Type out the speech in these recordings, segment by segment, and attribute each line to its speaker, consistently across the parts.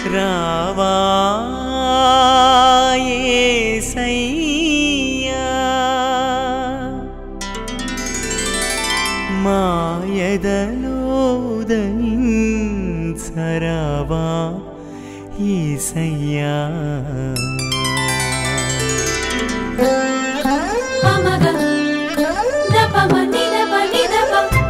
Speaker 1: రావా యేసయ్యా మాయదలోదనించరావా ఈసయ్యా
Speaker 2: పమగ దపమ నిదప నిదప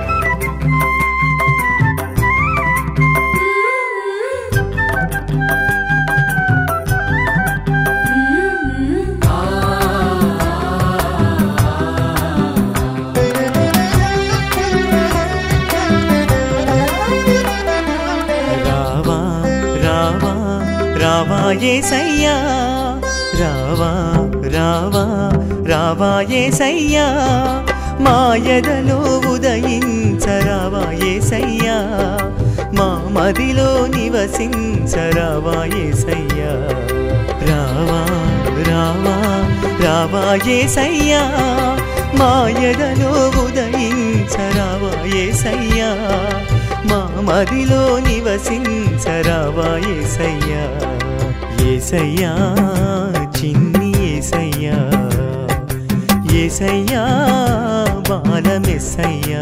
Speaker 1: రావా రావా రావా యేసయ్యా రావా రావా రావా యేసయ్యా మాయదలో ఉదయించరావా యేసయ్యా మా మదిలో నివసించరావా యేసయ్యా రావా రావా రావా యేసయ్యా మాయదలో ఉదయించరావా యేసయ్యా మా మదిలో నివసించరావా ఏసయ్యా ఏసయ్యా చిన్ని ఏసయ్యా ఏసయ్యా బాలమెస్సయ్యా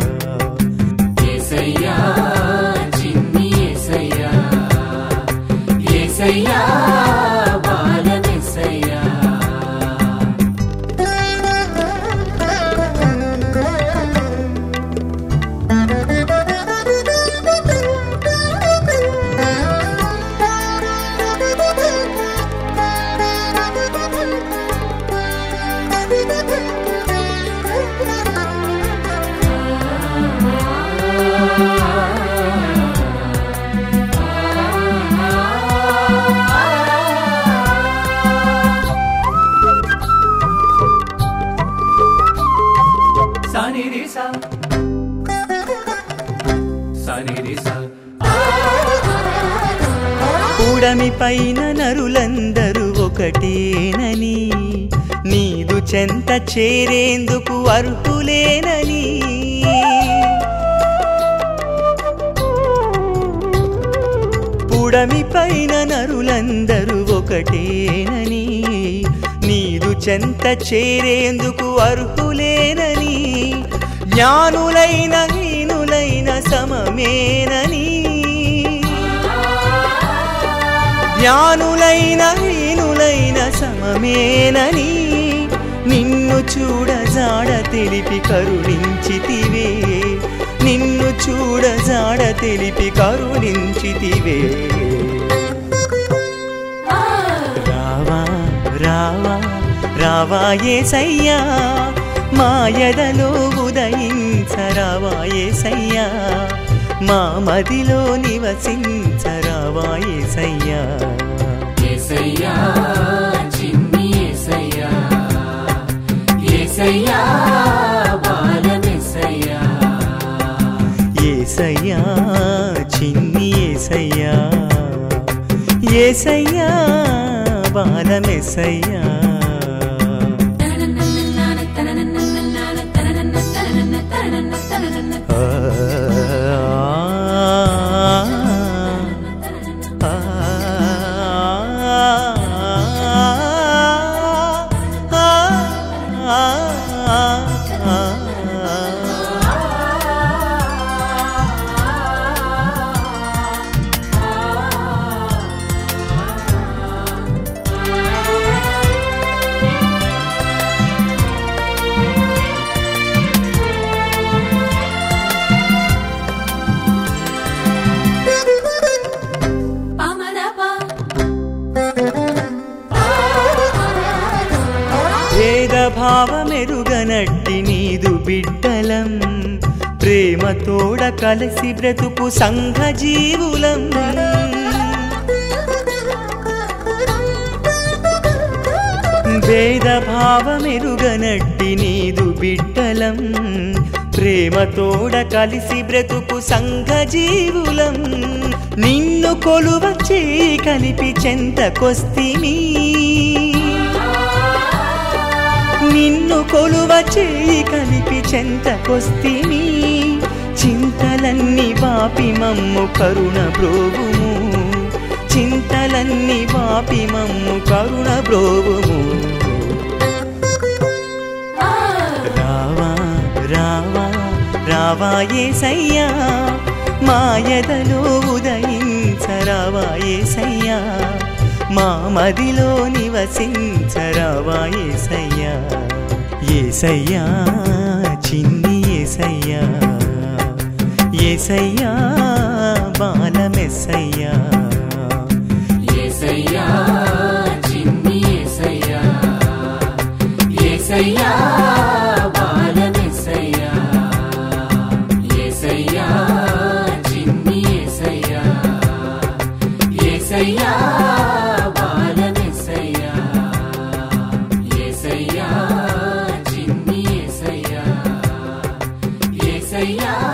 Speaker 2: యేసయ్యా చిన్ని యేసయ్యా యేసయ్యా బాలమెస్సయ్యా
Speaker 3: సనిరిసా సనిరిసా
Speaker 1: కూడమి పైన నరులందరూ ఒకటేనని నీదు చెంత చేరేందుకు అర్హులేనని పుడమి పైన నరులందరూ ఒకటేనని నీదు చెంత చేరేందుకు అర్హులేనని జ్ఞానులైన హీనులైన సమమేనని జ్ఞానులైన హీనులైన సమమేనని నిన్ను చూడ జాడ తెలిపి కరుణించితివే నిన్ను చూడ జాడ తెలిపి కరుణించితివే రావా రావా రావా ఏసయ్యా మాయదలో ఉదయించరావా ఏసయ్యా మా మదిలో నివసించరావా ఏసయ్యా
Speaker 2: యేసయ్యా చిన్ని యేసయ్యా యేసయ్యా బాలమెస్సయ్యా
Speaker 1: ఏసయ్యా చిన్ని ఏసయ్యా ఏసయ్యా బాలమెసయ్యా భేదభావమెరుగనట్టి నీదు బిడ్డలం ప్రేమతోడ కలిసి బ్రతుకు సంఘ జీవులం భేదభావమెరుగనట్టి నీదు బిడ్డలం ప్రేమతోడ కలిసి బ్రతుకు సంఘ జీవులం నిన్ను కొలువ చేయి కలిపి చెంతకొస్తిమీ నిన్ను కొలువ చేయి కలిపి చెంతకొస్తిమి చింతలన్నీ వాపి మమ్ము కరుణ బ్రోగుము చింత కన్నీళ్ళన్ని వాపి మమ్ము కరుణ బ్రోవుము
Speaker 2: ఆ
Speaker 1: రావా రావా రావా ఏసయ్యా మాయదలో ఉదయించరావా ఏసయ్యా మా మదిలో నివసించరావా ఏసయ్యా ఏసయ్యా చిన్ని ఏసయ్యా ఏసయ్యా బాలమెస్సయ్యా
Speaker 2: యేసయ్యా చిన్ని యేసయ్యా యేసయ్యా బాలమెస్సయ్యా యేసయ్యా చిన్ని యేసయ్యా యేసయ్యా బాలమెస్సయ్యా యేసయ్యా చిన్ని యేసయ్యా యేసయ్యా